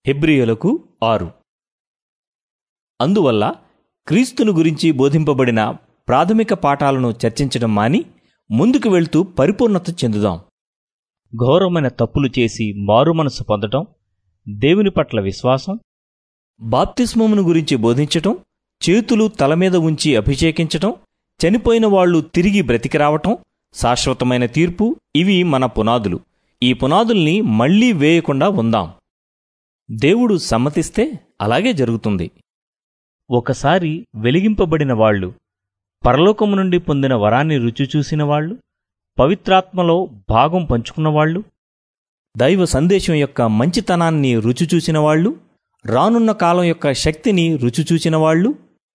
హెబ్రియులకు ఆరు అందువల్ల క్రీస్తును గురించి బోధింపబడిన ప్రాథమిక పాఠాలను చర్చించడం మాని ముందుకు వెళ్తూ పరిపూర్ణత చెందుదాం ఘోరమైన తప్పులు చేసి మారుమనసు పొందటం దేవుని పట్ల విశ్వాసం బాప్తిస్మమును గురించి బోధించటం చేతులు తల మీద ఉంచి అభిషేకించటం చనిపోయిన వాళ్ళు తిరిగి బ్రతికి రావటం శాశ్వతమైన తీర్పు ఇవి మన పునాదులు ఈ పునాదుల్ని మళ్లీ వేయకుండా ఉందాం దేవుడు సమ్మతిస్తే అలాగే జరుగుతుంది ఒకసారి వెలిగింపబడిన వాళ్ళు పరలోకము నుండి పొందిన వరాన్ని రుచి చూసిన వాళ్ళు పవిత్రాత్మలో భాగం పంచుకున్నవాళ్ళు దైవ సందేశం యొక్క మంచితనాన్ని రుచి చూసిన వాళ్ళు రానున్న కాలం యొక్క శక్తిని రుచి చూచిన వాళ్ళు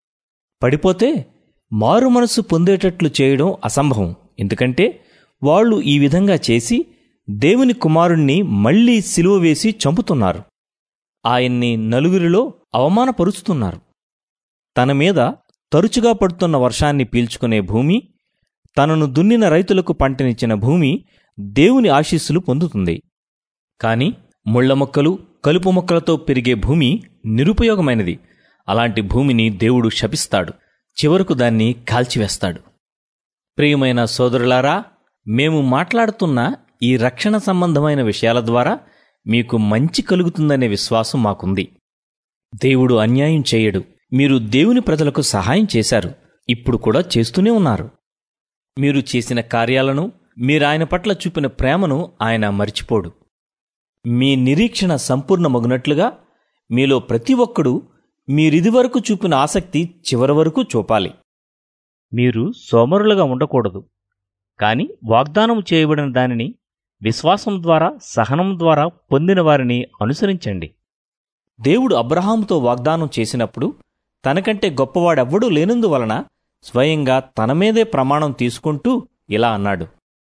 పడిపోతే మారు మనసు పొందేటట్లు చేయడం అసంభవం ఎందుకంటే వాళ్ళు ఈ విధంగా చేసి దేవుని కుమారుణ్ణి మళ్లీ సిలువ వేసి చంపుతున్నారు ఆయన్ని నలుగురిలో అవమానపరుస్తున్నారు తన మీద తరచుగా పడుతున్న వర్షాన్ని పీల్చుకునే భూమి తనను దున్నిన రైతులకు పంటనిచ్చిన భూమి దేవుని ఆశీస్సులు పొందుతుంది కాని ముళ్ల మొక్కలు కలుపు మొక్కలతో పెరిగే భూమి నిరుపయోగమైనది అలాంటి భూమిని దేవుడు శపిస్తాడు చివరకు దాన్ని కాల్చివేస్తాడు ప్రియమైన సోదరులారా మేము మాట్లాడుతున్న ఈ రక్షణ సంబంధమైన విషయాల ద్వారా మీకు మంచి కలుగుతుందనే విశ్వాసం మాకుంది దేవుడు అన్యాయం చేయడు మీరు దేవుని ప్రజలకు సహాయం చేశారు ఇప్పుడు కూడా చేస్తూనే ఉన్నారు మీరు చేసిన కార్యాలను మీరాయన పట్ల చూపిన ప్రేమను ఆయన మర్చిపోడు మీ నిరీక్షణ సంపూర్ణమగునట్లుగా మీలో ప్రతి ఒక్కడూ మీరిదివరకు చూపిన ఆసక్తి చివరి వరకు చూపాలి మీరు సోమరులుగా ఉండకూడదు కాని వాగ్దానం చేయబడిన దానిని విశ్వాసం ద్వారా సహనం ద్వారా పొందిన వారిని అనుసరించండి దేవుడు అబ్రహాముతో వాగ్దానం చేసినప్పుడు తనకంటే గొప్పవాడెవ్వడూ లేనందువలన స్వయంగా తన మీదే ప్రమాణం తీసుకుంటూ ఇలా అన్నాడు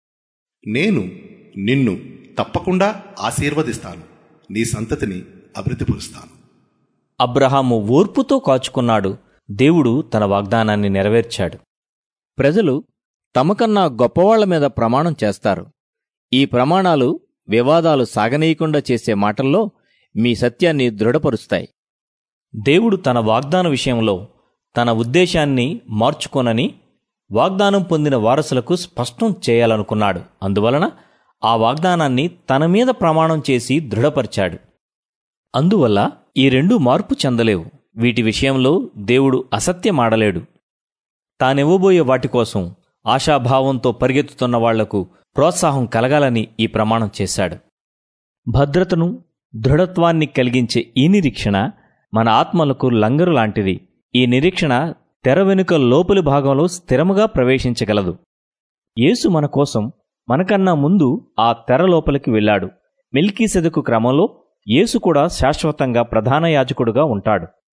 నేను నిన్ను తప్పకుండా ఆశీర్వదిస్తాను నీ సంతతిని అభివృద్ధిపరుస్తాను అబ్రహాము ఓర్పుతో కాచుకున్నాడు దేవుడు తన వాగ్దానాన్ని నెరవేర్చాడు ప్రజలు తమకన్నా గొప్పవాళ్ల మీద ప్రమాణం చేస్తారు ఈ ప్రమాణాలు వివాదాలు సాగనీయకుండా చేసే మాటల్లో మీ సత్యాన్ని దృఢపరుస్తాయి దేవుడు తన వాగ్దాన విషయంలో తన ఉద్దేశాన్ని మార్చుకోనని వాగ్దానం పొందిన వారసులకు స్పష్టం చేయాలనుకున్నాడు అందువలన ఆ వాగ్దానాన్ని తన మీద ప్రమాణం చేసి దృఢపరిచాడు అందువల్ల ఈ రెండు మార్పు చెందలేవు వీటి విషయంలో దేవుడు అసత్యమాడలేడు తానివ్వబోయే వాటి కోసం ఆశాభావంతో పరిగెత్తుతున్న వాళ్లకు ప్రోత్సాహం కలగాలని ఈ ప్రమాణం చేశాడు భద్రతను దృఢత్వాన్ని కలిగించే ఈ నిరీక్షణ మన ఆత్మలకు లంగరు లాంటిది ఈ నిరీక్షణ తెర వెనుక లోపలి భాగంలో స్థిరముగా ప్రవేశించగలదు యేసు మన కోసం మనకన్నా ముందు ఆ తెర లోపలికి వెళ్ళాడు మిల్కీసెదకు క్రమంలో యేసు కూడా శాశ్వతంగా ప్రధాన యాజకుడుగా ఉంటాడు